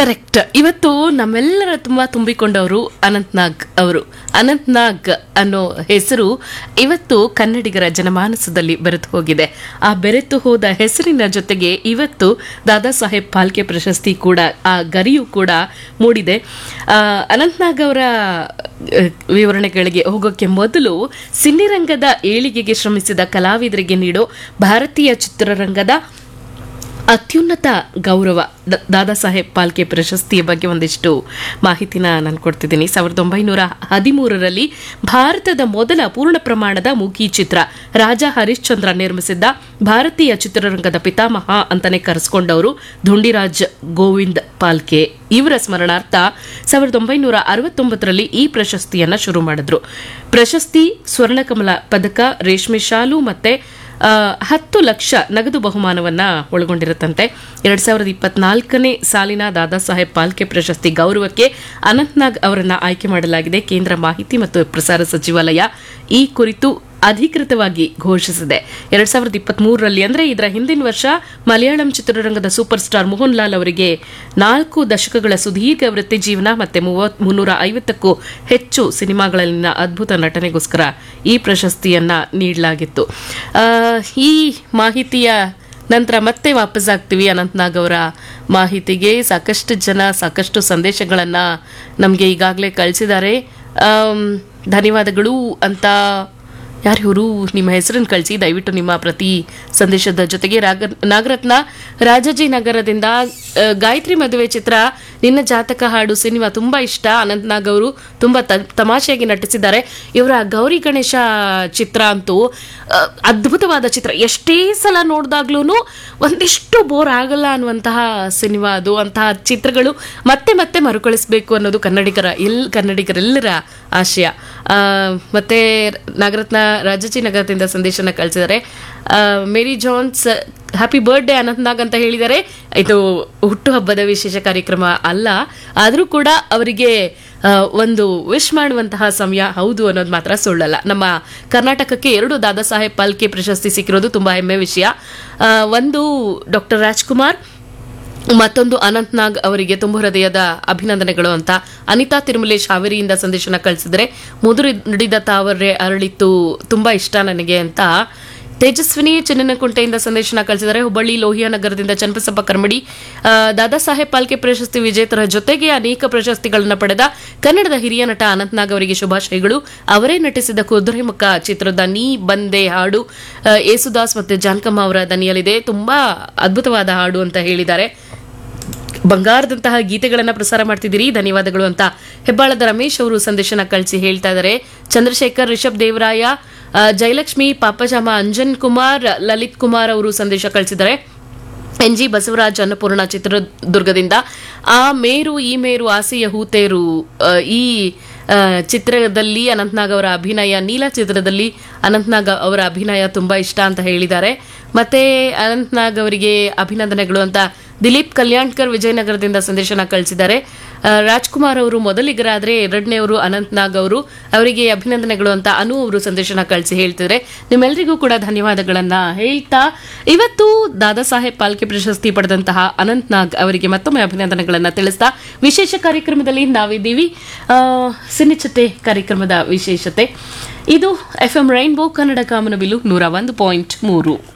correct ಇವತ್ತು ನಮ್ಮೆಲ್ಲರ ತುಂಬಾ ತುಂಬಿಕೊಂಡವರು ಅನಂತ್ ನಾಗ್ ಅವರು ಅನಂತ್ ನಾಗ್ ಅನ್ನೋ ಹೆಸರು ಇವತ್ತು ಕನ್ನಡಿಗರ ಜನಮಾನಸದಲ್ಲಿ ಬೆರೆತು ಹೋಗಿದೆ ಆ ಬೆರೆತು ಹೋದ ಹೆಸರಿನ ಜೊತೆಗೆ ಇವತ್ತು ದಾದಾ ಸಾಹೇಬ್ ಫಾಲ್ಕೆ ಪ್ರಶಸ್ತಿ ಕೂಡ ಆ ಗರಿಯು ಕೂಡ ಮೂಡಿದೆ ಆ, ಅನಂತ್ ನಾಗ್ ಅವರ ಅಹ್, ವಿವರಣೆಗಳಿಗೆ ಹೋಗೋಕೆ ಮೊದಲು ಸಿನಿರಂಗದ ಏಳಿಗೆಗೆ ಶ್ರಮಿಸಿದ ಕಲಾವಿದರಿಗೆ ನೀಡೋ ಭಾರತೀಯ ಚಿತ್ರರಂಗದ ಅತ್ಯುನ್ನತ ಗೌರವ ದ- ದಾದಾ ಸಾಹೇಬ್ ಪಾಲ್ಕೆ ಪ್ರಶಸ್ತಿಯ ಬಗ್ಗೆ ಒಂದಿಷ್ಟು ಮಾಹಿತಿನ ನಾನು ಕೊಡ್ತಿದ್ದೀನಿ ಸಾವಿರದ ಒಂಬೈನೂರ ಹದಿಮೂರರಲ್ಲಿ ಭಾರತದ ಮೊದಲ ಪೂರ್ಣ ಪ್ರಮಾಣದ ಮೂಕಿ ಚಿತ್ರ ರಾಜಾ ಹರಿಶ್ಚಂದ್ರ ನಿರ್ಮಿಸಿದ್ದ ಭಾರತೀಯ ಚಿತ್ರರಂಗದ ಪಿತಾಮಹ ಅಂತಾನೆ ಕರೆಸ್ಕೊಂಡವರು ಧುಂಡಿರಾಜ್ ಗೋವಿಂದ್ ಪಾಲ್ಕೆ ಇವರ ಸ್ಮರಣಾರ್ಥ ಸಾವಿರದ ಒಂಬೈನೂರ ಅರವತ್ತೊಂಬತ್ತರಲ್ಲಿ ಈ ಪ್ರಶಸ್ತಿಯನ್ನ ಶುರು ಮಾಡಿದ್ರು ಪ್ರಶಸ್ತಿ ಸ್ವರ್ಣಕಮಲ ಪದಕ ರೇಷ್ಮೆ ಶಾಲು ಮತ್ತೆ ಆ, ಹತ್ತು ಲಕ್ಷ ನಗದು ಬಹುಮಾನವನ್ನ ಒಳಗೊಂಡಿರುತ್ತಂತೆ ಎರಡ್ ಸಾವಿರದ ಇಪ್ಪತ್ನಾಲ್ಕನೇ ಸಾಲಿನ ದಾದಾ ಸಾಹೇಬ್ ಪಾಲ್ಕೆ ಪ್ರಶಸ್ತಿ ಗೌರವಕ್ಕೆ ಅನಂತ್ನಾಗ್ ಅವರನ್ನ ಆಯ್ಕೆ ಮಾಡಲಾಗಿದೆ ಕೇಂದ್ರ ಮಾಹಿತಿ ಮತ್ತು ಪ್ರಸಾರ ಸಚಿವಾಲಯ ಈ ಕುರಿತು ಅಧಿಕೃತವಾಗಿ ಘೋಷಿಸಿದೆ ಎರಡ್ ಸಾವಿರದ ಇಪ್ಪತ್ತ್ ಮೂರರಲ್ಲಿ ಅಂದ್ರೆ ಇದರ ಹಿಂದಿನ ವರ್ಷ ಮಲಯಾಳಂ ಚಿತ್ರರಂಗದ ಸೂಪರ್ ಸ್ಟಾರ್ ಮೋಹನ್ ಲಾಲ್ ಅವರಿಗೆ ನಾಲ್ಕು ದಶಕಗಳ ಸುದೀರ್ಘ ವೃತ್ತಿ ಜೀವನ ಮತ್ತೆ ಮೂವತ್ ಮುನ್ನೂರ ಐವತ್ತಕ್ಕೂ ಹೆಚ್ಚು ಸಿನಿಮಾಗಳಲ್ಲಿನ ಅದ್ಭುತ ನಟನೆಗೋಸ್ಕರ ಈ ಪ್ರಶಸ್ತಿಯನ್ನ ನೀಡಲಾಗಿತ್ತು ಆ, ಈ ಮಾಹಿತಿಯ ನಂತರ ಮತ್ತೆ ವಾಪಸ್ ಆಗ್ತೀವಿ ಅನಂತ್ನಾಗ್ ಅವರ ಮಾಹಿತಿಗೆ ಸಾಕಷ್ಟು ಜನ ಸಾಕಷ್ಟು ಸಂದೇಶಗಳನ್ನ ನಮಗೆ ಈಗಾಗಲೇ ಕಳಿಸಿದ್ದಾರೆ ಆಮ್, ಧನ್ಯವಾದಗಳು ಅಂತ ಯಾರು ಇವರು ನಿಮ್ಮ ಹೆಸರನ್ನು ಕಳಿಸಿ ದಯವಿಟ್ಟು ನಿಮ್ಮ ಪ್ರತಿ ಸಂದೇಶದ ಜೊತೆಗೆ ರಾಗ ನಾಗರತ್ನ ರಾಜಾಜಿ ನಗರದಿಂದ ಆ, ಗಾಯತ್ರಿ ಮದುವೆ ಚಿತ್ರ ನಿನ್ನ ಜಾತಕ ಹಾಡು ಸಿನಿಮಾ ತುಂಬಾ ಇಷ್ಟ ಅನಂತ್ನಾಗ್ ಅವರು ತುಂಬಾ ತ- ತಮಾಷೆಯಾಗಿ ನಟಿಸಿದ್ದಾರೆ ಇವರ ಗೌರಿ ಗಣೇಶ ಚಿತ್ರ ಅಂತೂ ಆ, ಅದ್ಭುತವಾದ ಚಿತ್ರ ಎಷ್ಟೇ ಸಲ ನೋಡಿದಾಗ್ಲೂ ಒಂದಿಷ್ಟು ಬೋರ್ ಆಗಲ್ಲ ಅನ್ನುವಂತಹ ಸಿನಿಮಾ ಅದು ಅಂತಹ ಚಿತ್ರಗಳು ಮತ್ತೆ ಮತ್ತೆ ಮರುಕಳಿಸಬೇಕು ಅನ್ನೋದು ಕನ್ನಡಿಗರ ಎಲ್ ಕನ್ನಡಿಗರೆಲ್ಲರ ಆಶಯ ಆ, ಮತ್ತೆ ನಾಗರತ್ನ ರಾಜಾಜಿ ನಗರದಿಂದ ಸಂದೇಶನ ಕಳಿಸಿದ್ದಾರೆ ಆ, Mary Johns happy birthday Anantnag ಅಂತ ಹೇಳಿದ್ದಾರೆ ಇದು ಹುಟ್ಟುಹಬ್ಬದ ವಿಶೇಷ ಕಾರ್ಯಕ್ರಮ ಅಲ್ಲ ಆದರೂ ಕೂಡ ಅವರಿಗೆ ಆ, ಒಂದು ವಿಶ್ ಮಾಡುವಂತಹ ಸಮಯ ಹೌದು ಅನ್ನೋದು ಮಾತ್ರ ಸುಳ್ಳಲ್ಲ ನಮ್ಮ ಕರ್ನಾಟಕಕ್ಕೆ ಎರಡು ದಾದಾ ಸಾಹೇಬ್ ಪಾಲ್ಕೆ ಪ್ರಶಸ್ತಿ ಸಿಕ್ಕಿರೋದು ತುಂಬಾ ಹೆಮ್ಮೆ ವಿಷಯ ಆ, ಒಂದು ಡಾಕ್ಟರ್ ರಾಜ್ಕುಮಾರ್ ಮತ್ತೊಂದು ಅನಂತ್ ನಾಗ್ ಅವರಿಗೆ ತುಂಬ ಹೃದಯದ ಅಭಿನಂದನೆಗಳು ಅಂತ ಅನಿತಾ ತಿರುಮಲೇಶ್ ಹಾವೇರಿಯಿಂದ ಸಂದೇಶನ ಕಳಿಸಿದ್ರೆ ಮುದುರು ನುಡಿದ ತಾವರೆ ಅರಳಿತ್ತು ತುಂಬಾ ಇಷ್ಟ ನನಗೆ ಅಂತ ತೇಜಸ್ವಿನಿ ಚಿನ್ನನಕುಂಟೆಯಿಂದ ಸಂದೇಶನ ಕಳಿಸಿದ್ದಾರೆ ಹುಬ್ಬಳ್ಳಿ ಲೋಹಿಯಾ ನಗರದಿಂದ ಚನ್ನಬಸಪ್ಪ ಕರ್ಮಡಿ ಆ, ದಾದಾ ಸಾಹೇಬ್ ಪಾಲ್ಕೆ ಪ್ರಶಸ್ತಿ ವಿಜೇತರ ಜೊತೆಗೆ ಅನೇಕ ಪ್ರಶಸ್ತಿಗಳನ್ನು ಪಡೆದ ಕನ್ನಡದ ಹಿರಿಯ ನಟ ಅನಂತ್ನಾಗ್ ಅವರಿಗೆ ಶುಭಾಶಯಗಳು ಅವರೇ ನಟಿಸಿದ ಕುದುರೆಮುಖ ಚಿತ್ರದ ನೀ ಬಂದೆ ಹಾಡು ಆ, ಯೇಸುದಾಸ್ ಮತ್ತೆ ಜಾನ್ಕಮ್ಮ ಅವರ ದನಿಯಲ್ಲಿದೆ ತುಂಬಾ ಅದ್ಭುತವಾದ ಹಾಡು ಅಂತ ಹೇಳಿದ್ದಾರೆ ಬಂಗಾರದಂತಹ ಗೀತೆಗಳನ್ನ ಪ್ರಸಾರ ಮಾಡ್ತಿದ್ದೀರಿ ಧನ್ಯವಾದಗಳು ಅಂತ ಹೆಬ್ಬಾಳದ ರಮೇಶ್ ಅವರು ಸಂದೇಶನ ಕಳಿಸಿ ಹೇಳ್ತಾ ಇದ್ದಾರೆ ಚಂದ್ರಶೇಖರ್ ರಿಷಬ್ ದೇವರಾಯ ಆ, ಜಯಲಕ್ಷ್ಮಿ ಪಾಪಜಾಮ ಅಂಜನ್ ಕುಮಾರ್ ಲಲಿತ್ ಕುಮಾರ್ ಅವರು ಸಂದೇಶ ಕಳಿಸಿದ್ದಾರೆ ಎನ್ ಜಿ ಬಸವರಾಜ್ ಅನ್ನಪೂರ್ಣ ಚಿತ್ರದುರ್ಗದಿಂದ ಆ ಮೇರು ಈ ಮೇರು ಆಸೆಯ ಹೂತೇರು ಆ, ಈ ಆ, ಚಿತ್ರದಲ್ಲಿ ಅನಂತ್ನಾಗ್ ಅವರ ಅಭಿನಯ ನೀಲ ಚಿತ್ರದಲ್ಲಿ ಅನಂತ್ನಾಗ್ ಅವರ ಅಭಿನಯ ತುಂಬಾ ಇಷ್ಟ ಅಂತ ಹೇಳಿದ್ದಾರೆ ಮತ್ತೆ ಅನಂತ್ನಾಗ್ ಅವರಿಗೆ ಅಭಿನಂದನೆಗಳು ಅಂತ ದಿಲೀಪ್ ಕಲ್ಯಾಣ್ಕರ್ ವಿಜಯನಗರದಿಂದ ಸಂದೇಶನ ಕಳಿಸಿದ್ದಾರೆ ಆ, ರಾಜ್ಕುಮಾರ್ ಅವರು ಮೊದಲಿಗರಾದ್ರೆ ಎರಡನೇವರು ಅನಂತ್ನಾಗ್ ಅವರು ಅವರಿಗೆ ಅಭಿನಂದನೆಗಳು ಅಂತ ಅನು ಅವರು ಸಂದೇಶನ ಕಳಿಸಿ ಹೇಳ್ತಿದ್ರೆ ನಿಮ್ಮೆಲ್ಲರಿಗೂ ಕೂಡ ಧನ್ಯವಾದಗಳನ್ನ ಹೇಳ್ತಾ ಇವತ್ತು ದಾದಾ ಸಾಹೇಬ್ ಪಾಲ್ಕೆ ಪ್ರಶಸ್ತಿ ಪಡೆದಂತಹ ಅನಂತ್ನಾಗ್ ಅವರಿಗೆ ಮತ್ತೊಮ್ಮೆ ಅಭಿನಂದನೆಗಳನ್ನ ತಿಳಿಸ್ತಾ ವಿಶೇಷ ಕಾರ್ಯಕ್ರಮದಲ್ಲಿ ನಾವಿದ್ದೀವಿ ಆ, ಸಿನಿಚತೆ ಕಾರ್ಯಕ್ರಮದ ವಿಶೇಷತೆ ಇದು F M rainbow Kannada Kamanabilu ನೂರ ಒಂದು ಪಾಯಿಂಟ್ ಮೂರು